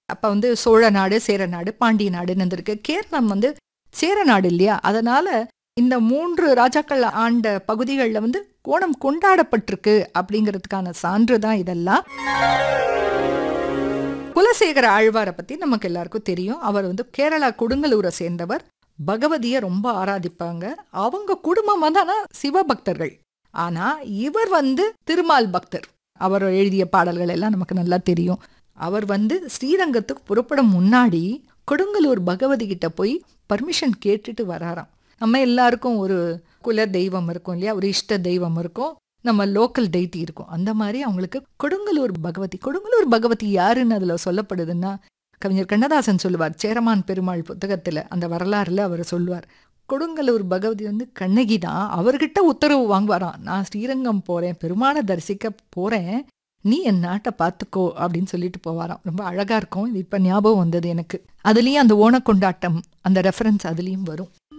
அப்ப வந்து சோழ நாடு சேர நாடு பாண்டிய நாடுன்னு இருந்திருக்கு கேரளம் வந்து சேர நாடு இல்லையா அதனால இந்த மூன்று ராஜாக்கள் ஆண்ட பகுதிகளில் வந்து ஓணம் கொண்டாடப்பட்டிருக்கு அப்படிங்கிறதுக்கான சான்று தான் இதெல்லாம் குலசேகர ஆழ்வாரை பத்தி நமக்கு எல்லாருக்கும் தெரியும் அவர் வந்து கேரளா கொடுங்கலூரை சேர்ந்தவர் பகவதியை ரொம்ப ஆராதிப்பாங்க அவங்க குடும்பம் வந்து ஆனா சிவபக்தர்கள் ஆனா இவர் வந்து திருமால் பக்தர் அவர் எழுதிய பாடல்கள் எல்லாம் நமக்கு நல்லா தெரியும் அவர் வந்து ஸ்ரீரங்கத்துக்கு புறப்படும் முன்னாடி கொடுங்கலூர் பகவதி கிட்ட போய் பர்மிஷன் கேட்டுட்டு வராராம் நம்ம எல்லாருக்கும் ஒரு குல தெய்வம் இருக்கும் இல்லையா ஒரு இஷ்ட தெய்வம் இருக்கும் நம்ம லோக்கல் டெய்டி இருக்கும் அந்த மாதிரி அவங்களுக்கு கொடுங்கலூர் பகவதி கொடுங்கலூர் பகவதி யாருன்னு அதுல சொல்லப்படுதுன்னா கவிஞர் கண்ணதாசன் சொல்லுவார் சேரமான் பெருமாள் புத்தகத்துல அந்த வரலாறுல அவர் சொல்லுவார் கொடுங்கலூர் பகவதி வந்து கண்ணகி தான் அவர்கிட்ட உத்தரவு வாங்குவாராம் நான் ஸ்ரீரங்கம் போறேன் பெருமானை தரிசிக்க போறேன் நீ என் நாட்டை பார்த்துக்கோ அப்படின்னு சொல்லிட்டு போவாராம் ரொம்ப அழகா இருக்கும் இது இப்ப ஞாபகம் வந்தது எனக்கு அதுலயும் அந்த ஓணக்கொண்டாட்டம் அந்த ரெஃபரன்ஸ் அதுலயும் வரும்